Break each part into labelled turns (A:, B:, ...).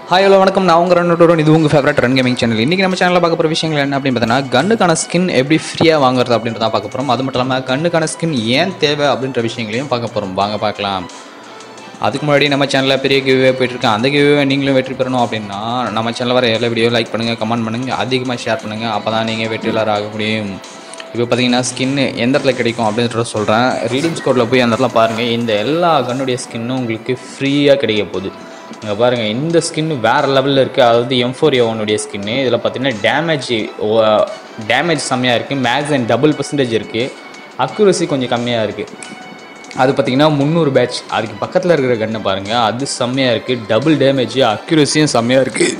A: hi hello வணக்கம் நான் உங்கள் ரன் இது உங்கள் ஃபேவரட் ரன் கேமிங் சேனல் இன்றைக்கி நம்ம சேனலில் பார்க்க போகிற விஷயங்கள் என்ன அப்படின்னு பார்த்தீங்கன்னா கன்னுக்கான ஸ்கின் எப்படி ஃப்ரீயாக வாங்குறது அப்படின்றத பார்க்க போகிறோம் அது மட்டும் இல்லாமல் கன்னுக்கான ஸ்கின் ஏன் தேவை அப்படின்ற விஷயங்களையும் பார்க்க போகிறோம் வாங்க பார்க்கலாம் அதுக்கு முன்னாடி நம்ம சேனலில் பெரிய கிவ்வே போயிட்டுருக்கேன் அந்த கிவ்வே நீங்களும் வெற்றி பெறணும் அப்படின்னா நம்ம சேனலில் வர எல்லா வீடியோ லைக் பண்ணுங்கள் கமெண்ட் பண்ணுங்கள் அதிகமாக ஷேர் பண்ணுங்கள் அப்போ தான் நீங்கள் வெற்றியாளர் ஆக முடியும் இப்போ பார்த்தீங்கன்னா ஸ்கின்னு எந்த இடத்துல கிடைக்கும் அப்படின்றத சொல்கிறேன் ரீடிங் ஸ்கோரில் போய் அந்த இடத்துல பாருங்கள் இந்த எல்லா கன்னுடைய ஸ்கின்னும் உங்களுக்கு ஃப்ரீயாக கிடைக்க போகுது இங்கே பாருங்கள் இந்த ஸ்கின் வேறு லெவலில் இருக்குது அதாவது எம் ஃபோர் ஒன்னுடைய ஸ்கின்னு இதில் பார்த்தீங்கன்னா டேமேஜ் டேமேஜ் செம்மையாக இருக்குது மேக்ஸிமம் டபுள் பர்சன்டேஜ் இருக்குது அக்யூரசி கொஞ்சம் கம்மியாக இருக்குது அது பார்த்தீங்கன்னா முந்நூறு பேட்ச் அதுக்கு பக்கத்தில் இருக்கிற கன்னை பாருங்கள் அது செம்மையாக இருக்குது டபுள் டேமேஜ் அக்யூரஸியும் செம்மையாக இருக்குது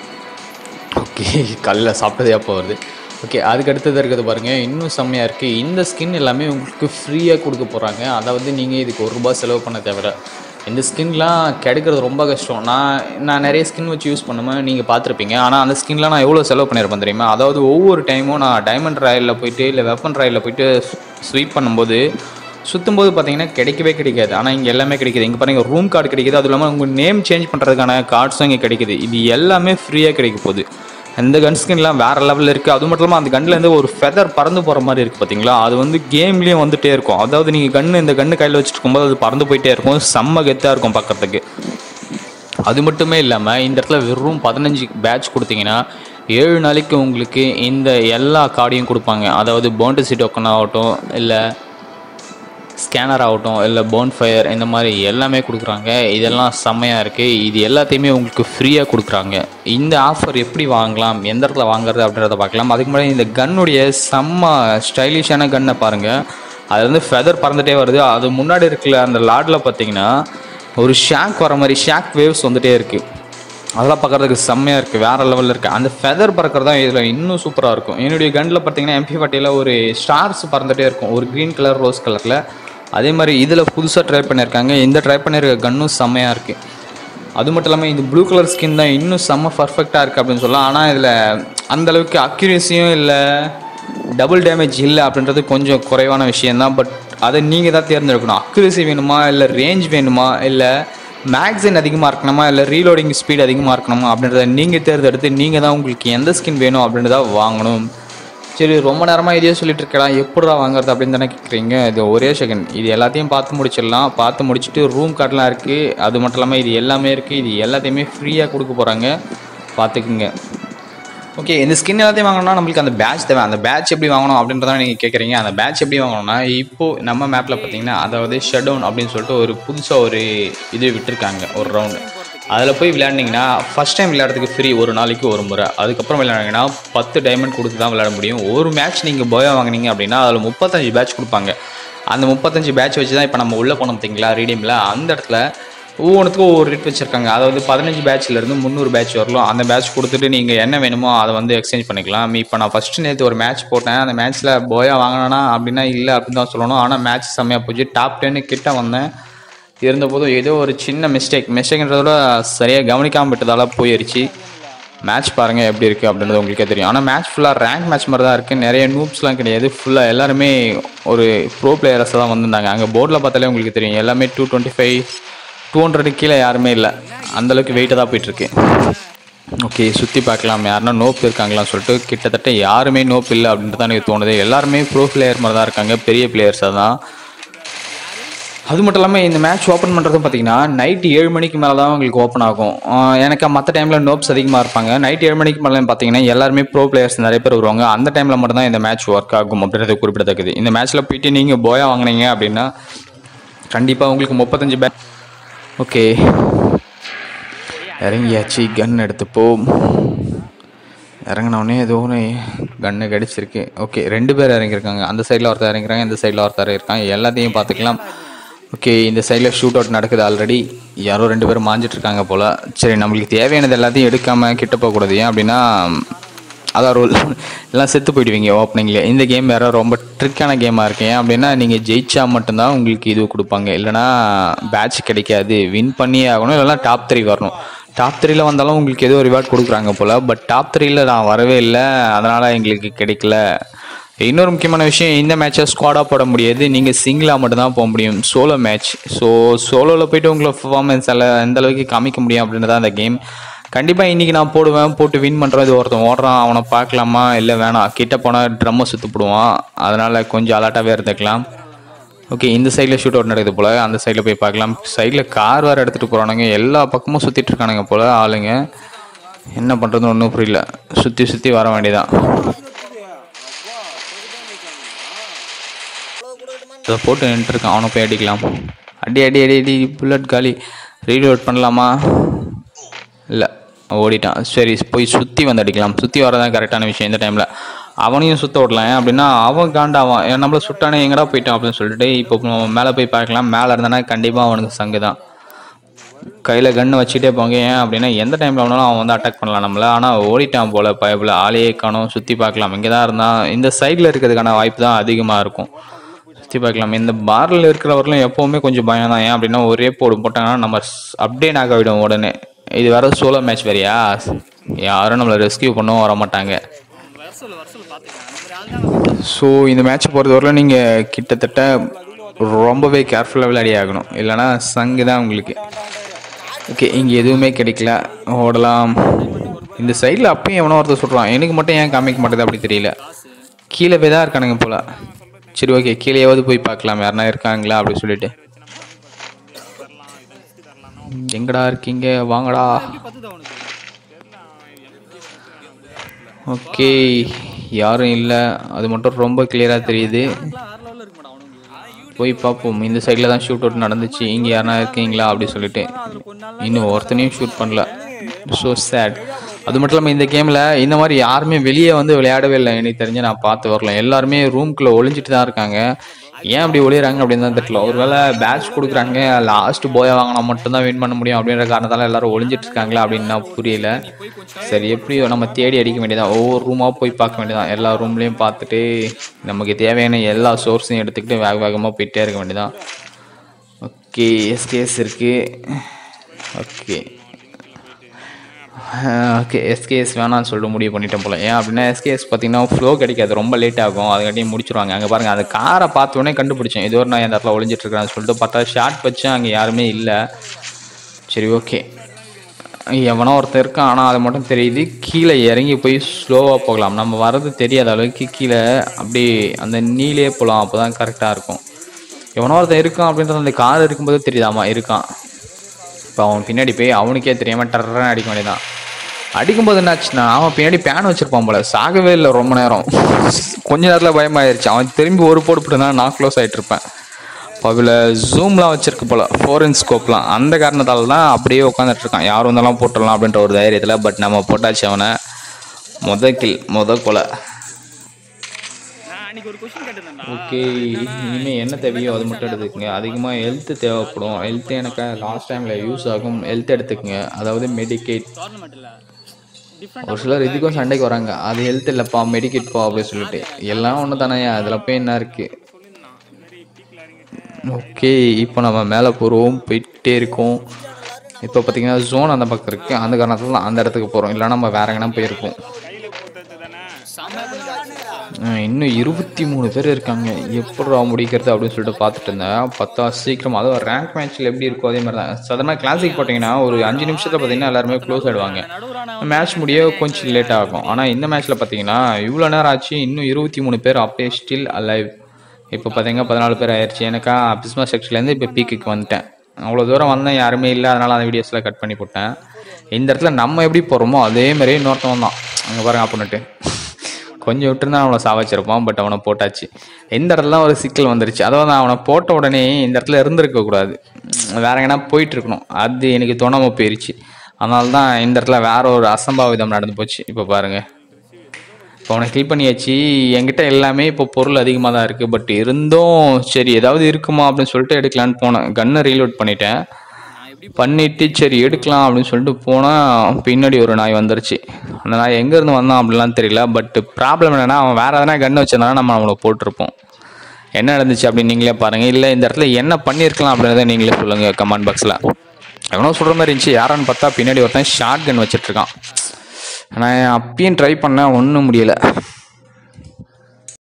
A: ஓகே கல்லில் சாப்பிட்டதே அப்போ வருது ஓகே அதுக்கு அடுத்தது இருக்கிறது பாருங்கள் இன்னும் செம்மையாக இருக்குது இந்த ஸ்கின் எல்லாமே உங்களுக்கு ஃப்ரீயாக கொடுக்க போகிறாங்க அதாவது நீங்கள் இதுக்கு ஒரு ரூபாய் செலவு பண்ண தேவை இந்த ஸ்கின்லாம் கிடைக்கிறது ரொம்ப கஷ்டம் நான் நான் நிறைய ஸ்கின் வச்சு யூஸ் பண்ணுவேன் நீங்கள் பார்த்துருப்பீங்க ஆனால் அந்த ஸ்கின்லாம் நான் எவ்வளோ செலவு பண்ணியிருப்பேன் தெரியுமா அதாவது ஒவ்வொரு டைமும் நான் டைமண்ட் ராயலில் போயிட்டு இல்லை வெப்பன் ராயலில் போயிட்டு ஸ்வீப் பண்ணும்போது சுற்றும்போது பார்த்தீங்கன்னா கிடைக்கவே கிடைக்காது ஆனால் இங்கே எல்லாமே கிடைக்குது இங்கே பாருங்கள் ரூம் கார்டு கிடைக்குது அதுவும் இல்லாமல் உங்கள் நேம் சேஞ்ச் பண்ணுறதுக்கான கார்ட்ஸும் இங்கே கிடைக்குது இது எல்லாமே ஃப்ரீயாக கிடைக்க போகுது அந்த கன் ஸ்கின்லாம் வேறு லெவலில் இருக்குது அது மட்டும் இல்லாமல் அந்த கன்லேருந்து ஒரு ஃபெதர் பறந்து போகிற மாதிரி இருக்குது பார்த்தீங்களா அது வந்து கேம்லேயும் வந்துகிட்டே இருக்கும் அதாவது நீங்கள் கன்று இந்த கன்று கையில் வச்சுட்டு இருக்கும்போது அது பறந்து போயிட்டே இருக்கும் செம்ம கெத்தாக இருக்கும் பார்க்கறதுக்கு அது மட்டுமே இல்லாமல் இந்த இடத்துல வெறும் பதினஞ்சு பேட்ச் கொடுத்தீங்கன்னா ஏழு நாளைக்கு உங்களுக்கு இந்த எல்லா கார்டையும் கொடுப்பாங்க அதாவது பவுண்டசி டோக்கன் ஆகட்டும் இல்லை ஸ்கேனர் ஆகட்டும் இல்லை போன் ஃபயர் இந்த மாதிரி எல்லாமே கொடுக்குறாங்க இதெல்லாம் செம்மையாக இருக்குது இது எல்லாத்தையுமே உங்களுக்கு ஃப்ரீயாக கொடுக்குறாங்க இந்த ஆஃபர் எப்படி வாங்கலாம் எந்த இடத்துல வாங்குறது அப்படின்றத பார்க்கலாம் அதுக்கு முன்னாடி இந்த கன்னுடைய செம்ம ஸ்டைலிஷான கன்னை பாருங்கள் அது வந்து ஃபெதர் பறந்துட்டே வருது அது முன்னாடி இருக்கிற அந்த லாடில் பார்த்தீங்கன்னா ஒரு ஷாக் வர மாதிரி ஷாக் வேவ்ஸ் வந்துட்டே இருக்குது அதெல்லாம் பார்க்குறதுக்கு செம்மையாக இருக்குது வேறு லெவலில் இருக்குது அந்த ஃபெதர் பறக்கிறது தான் இதில் இன்னும் சூப்பராக இருக்கும் என்னுடைய கன்னில் பார்த்தீங்கன்னா எம்பி ஃபார்ட்டியில் ஒரு ஸ்டார்ஸ் பறந்துகிட்டே இருக்கும் ஒரு க்ரீன் கலர் ரோஸ் கலரில் அதே மாதிரி இதில் புதுசாக ட்ரை பண்ணியிருக்காங்க இந்த ட்ரை பண்ணியிருக்க கன்னும் செம்மையாக இருக்குது அது மட்டும் இல்லாமல் இந்த ப்ளூ கலர் ஸ்கின் தான் இன்னும் செம்ம பர்ஃபெக்டாக இருக்குது அப்படின்னு சொல்லலாம் ஆனால் இதில் அந்தளவுக்கு அக்யூரேசியும் இல்லை டபுள் டேமேஜ் இல்லை அப்படின்றது கொஞ்சம் குறைவான விஷயந்தான் பட் அதை நீங்கள் தான் தேர்ந்தெடுக்கணும் அக்யூரேசி வேணுமா இல்லை ரேஞ்ச் வேணுமா இல்லை மேக்ஸின் அதிகமாக இருக்கணுமா இல்லை ரீலோடிங் ஸ்பீட் அதிகமாக இருக்கணுமா அப்படின்றத நீங்கள் தேர்ந்தெடுத்து நீங்கள் தான் உங்களுக்கு எந்த ஸ்கின் வேணும் அப்படின்றத வாங்கணும் சரி ரொம்ப நேரமாக இதையே சொல்லிட்டு இருக்கலாம் எப்படிடா வாங்குறது அப்படின்னு தானே கேட்குறீங்க இது ஒரே செகண்ட் இது எல்லாத்தையும் பார்த்து முடிச்சிடலாம் பார்த்து முடிச்சுட்டு ரூம் கார்டெலாம் இருக்குது அது மட்டும் இல்லாமல் இது எல்லாமே இருக்குது இது எல்லாத்தையுமே ஃப்ரீயாக கொடுக்க போகிறாங்க பார்த்துக்குங்க ஓகே இந்த ஸ்கின் எல்லாத்தையும் வாங்கணும்னா நம்மளுக்கு அந்த பேட்ச் தேவை அந்த பேட்ச் எப்படி வாங்கணும் அப்படின்றத நீங்கள் கேட்குறீங்க அந்த பேட்ச் எப்படி வாங்கணும்னா இப்போது நம்ம மேப்பில் பார்த்தீங்கன்னா அதாவது ஷட் டவுன் அப்படின்னு சொல்லிட்டு ஒரு புதுசாக ஒரு இது விட்டுருக்காங்க ஒரு ரவுண்டு அதில் போய் விளையாண்டிங்கன்னா ஃபஸ்ட் டைம் விளையாடுறதுக்கு ஃப்ரீ ஒரு நாளைக்கு ஒரு முறை அதுக்கப்புறம் விளையாடிங்கன்னா பத்து டைமண்ட் கொடுத்து தான் விளையாட முடியும் ஒரு மேட்ச் நீங்கள் போயா வாங்கினீங்க அப்படின்னா அதில் முப்பத்தஞ்சு பேட்ச் கொடுப்பாங்க அந்த முப்பத்தஞ்சு பேட்ச் வச்சு தான் இப்போ நம்ம உள்ளே போனோம் பார்த்தீங்களா ரீடியமில் அந்த இடத்துல ஒவ்வொன்றுத்துக்கும் ஒவ்வொரு ரேட் வச்சுருக்காங்க அதாவது பதினஞ்சு பேட்ச்லேருந்து முந்நூறு பேட்ச் வரலாம் அந்த பேட்ச் கொடுத்துட்டு நீங்கள் என்ன வேணுமோ அதை வந்து எக்ஸ்சேஞ்ச் பண்ணிக்கலாம் இப்போ நான் ஃபஸ்ட்டு நேற்று ஒரு மேட்ச் போட்டேன் அந்த மேட்ச்சில் போயா வாங்கினா அப்படின்னா இல்லை அப்படின்னு தான் சொல்லணும் ஆனால் மேட்ச் செம்மையாக போச்சு டாப் டென்னு கிட்ட வந்தேன் இருந்தபோதும் ஏதோ ஒரு சின்ன மிஸ்டேக் மிஸ்டேக்ன்றதோட சரியாக கவனிக்காமல் விட்டதால போயிருச்சு மேட்ச் பாருங்கள் எப்படி இருக்குது அப்படின்றது உங்களுக்கே தெரியும் ஆனால் மேட்ச் ஃபுல்லாக ரேங்க் மேட்ச் மாதிரி தான் இருக்குது நிறைய நூப்ஸ்லாம் கிடையாது ஃபுல்லாக எல்லாருமே ஒரு ப்ரோ பிளேயர்ஸாக தான் வந்திருந்தாங்க அங்கே போர்டில் பார்த்தாலே உங்களுக்கு தெரியும் எல்லாமே two twenty five two hundred கீழே யாருமே இல்லை அந்தளவுக்கு வெயிட்டாக தான் போயிட்டுருக்கு ஓகே சுற்றி பார்க்கலாம் யாருன்னா நோப் இருக்காங்களான்னு சொல்லிட்டு கிட்டத்தட்ட யாருமே நோப் இல்லை அப்படின்ட்டு தான் எனக்கு தோணுது எல்லாருமே ப்ரோ பிளேயர் மாதிரி தான் இருக்காங்க பெரிய பிளேயர்ஸாக தான் அது மட்டும் இல்லாமல் இந்த மேட்ச் ஓப்பன் பண்ணுறதும் பார்த்தீங்கன்னா நைட் ஏழு மணிக்கு மேலே தான் உங்களுக்கு ஓப்பன் ஆகும் ஆஹ் எனக்கு மற்ற டைமில் நோப்ஸ் அதிகமாக இருப்பாங்க நைட் ஏழு மணிக்கு மேலே பார்த்தீங்கன்னா எல்லாருமே ப்ரோ பிளேயர்ஸ் நிறைய பேர் வருவாங்க அந்த டைமில் மட்டும்தான் இந்த மேட்ச் ஒர்க் ஆகும் அப்படின்றது குறிப்பிடத்தக்கது இந்த மேட்ச்சில் போயிட்டு நீங்கள் போயா வாங்கினீங்க அப்படின்னா கண்டிப்பாக உங்களுக்கு முப்பத்தஞ்சு பேட் ஓகே இறங்கியாச்சு கன் எடுத்துப்போம் இறங்கினோடனே ஏதோ ஒன்று கன்று கிடச்சிருக்கு ஓகே ரெண்டு பேர் இறங்கியிருக்காங்க அந்த சைடில் ஒருத்தர் இறங்கிறாங்க இந்த சைடில் ஒருத்தர் இருக்காங்க எல்லாத்தையும் பார்த்துக்கலாம் ஓகே இந்த சைடில் ஷூட் அவுட் நடக்குது ஆல்ரெடி யாரோ ரெண்டு பேரும் மாஞ்சிட்டு இருக்காங்க போல் சரி நம்மளுக்கு தேவையானது எல்லாத்தையும் எடுக்காமல் கிட்ட போகக்கூடாது ஏன் அப்படின்னா அதான் ரூல் எல்லாம் செத்து போயிடுவீங்க ஓப்பனிங்லேயே இந்த கேம் வேறு ரொம்ப ட்ரிக்கான கேமாக இருக்கு ஏன் அப்படின்னா நீங்கள் ஜெயிச்சா மட்டும்தான் உங்களுக்கு இது கொடுப்பாங்க இல்லைனா பேட்ச் கிடைக்காது வின் பண்ணியே ஆகணும் இல்லைனா டாப் த்ரீ வரணும் டாப் த்ரீல வந்தாலும் உங்களுக்கு ஏதோ ரிவார்ட் கொடுக்குறாங்க போல் பட் டாப் த்ரீல நான் வரவே இல்லை அதனால் எங்களுக்கு கிடைக்கல இன்னொரு முக்கியமான விஷயம் இந்த மேட்சை ஸ்குவாடாக போட முடியாது நீங்கள் சிங்கிளாக மட்டும்தான் போக முடியும் சோலோ மேட்ச் ஸோ சோலோவில் போயிட்டு உங்களை பர்ஃபார்மன்ஸ் எல்லாம் எந்த அளவுக்கு காமிக்க முடியும் அப்படின்றத அந்த கேம் கண்டிப்பாக இன்றைக்கி நான் போடுவேன் போட்டு வின் பண்ணுறது ஒருத்தன் ஓடுறான் அவனை பார்க்கலாமா இல்லை வேணாம் கிட்ட போனால் ட்ரம்மை சுற்றுப்பிடுவான் அதனால் கொஞ்சம் அலர்ட்டாகவே இருந்துக்கலாம் ஓகே இந்த சைடில் ஷூட் அவுட் நடக்குது போல் அந்த சைடில் போய் பார்க்கலாம் சைடில் கார் வேறு எடுத்துகிட்டு போகிறானுங்க எல்லா பக்கமும் சுற்றிட்டு இருக்கானுங்க போல் ஆளுங்க என்ன பண்ணுறதுன்னு ஒன்றும் புரியல சுற்றி சுற்றி வர வேண்டியதான் இதை போட்டு நின்றுருக்கான் அவனை போய் அடிக்கலாம் அடி அடி அடி அடி புல்லட் காலி ரீலோட் பண்ணலாமா இல்லை ஓடிட்டான் சரி போய் சுற்றி வந்து அடிக்கலாம் சுற்றி வரதான் கரெக்டான விஷயம் இந்த டைமில் அவனையும் சுத்த விடலாம் ஏன் அப்படின்னா அவன் காண்டாவான் ஏன் நம்மள சுட்டானே எங்கடா போயிட்டான் அப்படின்னு சொல்லிட்டு இப்போ நம்ம மேலே போய் பார்க்கலாம் மேலே இருந்தானா கண்டிப்பாக அவனுக்கு சங்கு தான் கையில் கன்று வச்சுட்டே போங்க ஏன் அப்படின்னா எந்த டைமில் வேணாலும் அவன் வந்து அட்டாக் பண்ணலாம் நம்மள ஆனால் ஓடிட்டான் போல் பயப்பில் ஆளையே காணும் சுற்றி பார்க்கலாம் இங்கே தான் இருந்தான் இந்த சைடில் இருக்கிறதுக்கான வாய்ப்பு தான் அதிகமாக இருக்கும் சுற்றி பார்க்கலாம் இந்த பாரில் இருக்கிறவர்களும் எப்போவுமே கொஞ்சம் பயம் தான் ஏன் அப்படின்னா ஒரே போடு போட்டாங்கன்னா நம்ம அப்டேட் ஆகிவிடும் உடனே இது வேற சோலோ மேட்ச் வேறையா யாரும் நம்மளை ரெஸ்கியூ பண்ணவும் வர மாட்டாங்க ஸோ இந்த மேட்ச்சை பொறுத்தவரையிலும் நீங்கள் கிட்டத்தட்ட ரொம்பவே கேர்ஃபுல்லாக விளையாடி ஆகணும் இல்லைன்னா சங்கு தான் உங்களுக்கு ஓகே இங்கே எதுவுமே கிடைக்கல ஓடலாம் இந்த சைடில் அப்பயும் எவனோ ஒருத்தர் சொல்கிறான் எனக்கு மட்டும் ஏன் காமிக்க மாட்டேது அப்படி தெரியல கீழே போய் தான் இருக்கானுங்க போல சரி ஓகே கீழேயாவது போய் பார்க்கலாம் யாருனா இருக்காங்களா அப்படி சொல்லிட்டு எங்கடா இருக்கீங்க வாங்கடா ஓகே யாரும் இல்லை அது மட்டும் ரொம்ப கிளியராக தெரியுது போய் பார்ப்போம் இந்த சைடில் தான் ஷூட் அவுட் நடந்துச்சு இங்கே யாருனா இருக்கீங்களா அப்படி சொல்லிட்டு இன்னும் ஒருத்தனையும் ஷூட் பண்ணல ஸோ சேட் அது மட்டும் இல்லாமல் இந்த கேமில் இந்த மாதிரி யாருமே வெளியே வந்து விளையாடவே இல்லை எனக்கு தெரிஞ்சு நான் பார்த்து வரல எல்லாருமே ரூம்குள்ளே ஒளிஞ்சிட்டு தான் இருக்காங்க ஏன் அப்படி ஒளியறாங்க அப்படின்னு தான் தெரியல ஒருவேளை பேட்ச் கொடுக்குறாங்க லாஸ்ட் போயை வாங்கினா மட்டும்தான் வின் பண்ண முடியும் அப்படின்ற காரணத்தால எல்லாரும் ஒளிஞ்சிட்டு இருக்காங்களா அப்படின்னு நான் புரியல சரி எப்படியோ நம்ம தேடி அடிக்க வேண்டியதான் ஒவ்வொரு ரூமாக போய் பார்க்க வேண்டியதான் எல்லா ரூம்லேயும் பார்த்துட்டு நமக்கு தேவையான எல்லா சோர்ஸையும் எடுத்துக்கிட்டு வேக வேகமாக போயிட்டே இருக்க வேண்டியதான் ஓகே எஸ்கேஎஸ் இருக்குது ஓகே ஓகே எஸ்கேஎஸ் வேணாம்னு சொல்லிட்டு முடிவு பண்ணிட்டேன் போல ஏன் அப்படின்னா எஸ்கேஎஸ் பார்த்தீங்கன்னா ஃப்ளோ கிடைக்காது ரொம்ப லேட் ஆகும் அதுக்காட்டியும் முடிச்சிருவாங்க அங்கே பாருங்கள் அந்த காரை பார்த்த உடனே கண்டுபிடிச்சேன் இது ஒரு நான் இந்த இடத்துல ஒளிஞ்சிட்டு இருக்கிறேன்னு சொல்லிட்டு பார்த்தா ஷார்ட் வச்சேன் அங்கே யாருமே இல்லை சரி ஓகே எவனோ ஒருத்தன் இருக்கான் ஆனால் அது மட்டும் தெரியுது கீழே இறங்கி போய் ஸ்லோவாக போகலாம் நம்ம வர்றது தெரியாத அளவுக்கு கீழே அப்படி அந்த நீலே போகலாம் அப்போ தான் கரெக்டாக இருக்கும் எவனோ ஒருத்தன் இருக்கான் அப்படின்றது அந்த கார் இருக்கும்போது தெரியுதாமா இருக்கான் இப்போ அவன் பின்னாடி போய் அவனுக்கே தெரியாமல் டர்றன்னு அடிக்க வேண்டியதான் அடிக்கும்போது என்னாச்சுன்னா அவன் பின்னாடி பேன் வச்சிருப்பான் போல சாகவே இல்லை ரொம்ப நேரம் கொஞ்ச நேரத்தில் பயமாயிருச்சு அவன் திரும்பி ஒரு போடு போட்டுனா நான் க்ளோஸ் ஆகிட்டு இருப்பேன் இப்போ அதில் ஜூம்லாம் வச்சிருக்கு போல ஃபோரன் ஸ்கோப்லாம் அந்த காரணத்தால தான் அப்படியே உட்காந்துட்டு இருக்கான் யார் வந்தாலும் போட்டுடலாம் அப்படின்ற ஒரு தைரியத்தில் பட் நம்ம போட்டாச்சு அவனை முத கில் முத கொலை
B: நான் அன்னைக்கு ஒரு கொஸ்டின் கேட்டிருந்தேன்டா
A: ஓகே இனிமேல் என்ன தேவையோ அது மட்டும் எடுத்துக்கங்க அதிகமாக ஹெல்த்து தேவைப்படும் ஹெல்த் எனக்கு லாஸ்ட் டைமில் யூஸ் ஆகும் ஹெல்த் எடுத்துக்கங்க அதாவது மெடிக்கேட்
B: டோர்னமெண்ட்டில் டிஃப்ரெண்ட்
A: ஒரு சிலர் இதுக்கும் சண்டைக்கு வராங்க அது ஹெல்த் இல்லைப்பா மெடிக்கேட் பா அப்படின்னு சொல்லிட்டு எல்லாம் ஒன்று தானே அதில் போய் என்ன இருக்கு ஓகே இப்போ நம்ம மேலே போகிறோம் போயிட்டே இருக்கோம் இப்போ பார்த்தீங்கன்னா ஜோன் அந்த பக்கம் இருக்குது அந்த காரணத்தில் தான் அந்த இடத்துக்கு போகிறோம் இல்லைன்னா நம்ம வேற எங்கன்னா போயிருப்போம் ஆஹ் இன்னும் இருபத்தி மூணு பேர் இருக்காங்க எப்படிடா முடிக்கிறது அப்படின்னு சொல்லிட்டு பார்த்துட்டு இருந்தேன் பார்த்தா சீக்கிரம் அதுவும் ரேங்க் மேட்ச்சில் எப்படி இருக்கோ அதே மாதிரி தான் சாதாரண கிளாசிக் போட்டிங்கன்னா ஒரு அஞ்சு நிமிஷத்தில் பார்த்தீங்கன்னா எல்லாருமே க்ளோஸ் ஆகிடுவாங்க மேட்ச் முடிய கொஞ்சம் லேட் ஆகும் ஆனால் இந்த மேட்ச்சில் பார்த்தீங்கன்னா இவ்வளோ நேரம் ஆச்சு இன்னும் இருபத்தி மூணு பேர் அப்பே ஸ்டில் அலைவ் இப்போ பார்த்தீங்கன்னா பதினாலு பேர் ஆயிடுச்சு எனக்கா பிஸ்மா செக்ஷன்லேருந்து இப்போ பீக்குக்கு வந்துட்டேன் அவ்வளோ தூரம் வந்தேன் யாருமே இல்லை அதனால் அந்த வீடியோஸ்லாம் கட் பண்ணி போட்டேன் இந்த இடத்துல நம்ம எப்படி போகிறோமோ அதே மாதிரியே இன்னொருத்தவன் தான் அங்கே பாருங்க அப்படின்ட்டு கொஞ்சம் விட்டுருந்தா அவனை சாவச்சிருப்பான் பட் அவனை போட்டாச்சு இந்த இடத்துல ஒரு சிக்கல் வந்துருச்சு அதாவது அவனை போட்ட உடனே இந்த இடத்துல இருந்திருக்க கூடாது வேற எங்கன்னா போயிட்டு இருக்கணும் அது எனக்கு தோணாம போயிருச்சு அதனால தான் இந்த இடத்துல வேற ஒரு அசம்பாவிதம் நடந்து போச்சு இப்போ பாருங்க இப்போ அவனை கில் பண்ணியாச்சு என்கிட்ட எல்லாமே இப்போ பொருள் அதிகமாக தான் இருக்குது பட் இருந்தும் சரி ஏதாவது இருக்குமா அப்படின்னு சொல்லிட்டு எடுக்கலான்னு போனேன் கன்னை ரீலோட் பண்ணிட்டேன் பண்ணிட்டு சரி எடுக்கலாம் அப்படின்னு சொல்லிட்டு போனால் பின்னாடி ஒரு நாய் வந்துருச்சு அந்த நாய் எங்கேருந்து வந்தான் அப்படிலாம் தெரியல பட் ப்ராப்ளம் என்னன்னா அவன் வேற எதனா கன் வச்சிருந்தானா நம்ம அவனை போட்டிருப்போம் என்ன நடந்துச்சு அப்படின்னு நீங்களே பாருங்கள் இல்லை இந்த இடத்துல என்ன பண்ணியிருக்கலாம் அப்படின்றத நீங்களே சொல்லுங்கள் கமெண்ட் பாக்ஸில் எவனோ சொல்கிற மாதிரி இருந்துச்சு யாரான்னு பார்த்தா பின்னாடி ஒருத்தன் ஷார்ட் கன் வச்சிட்ருக்கான் நான் அப்பயும் ட்ரை பண்ணேன் ஒன்றும் முடியலை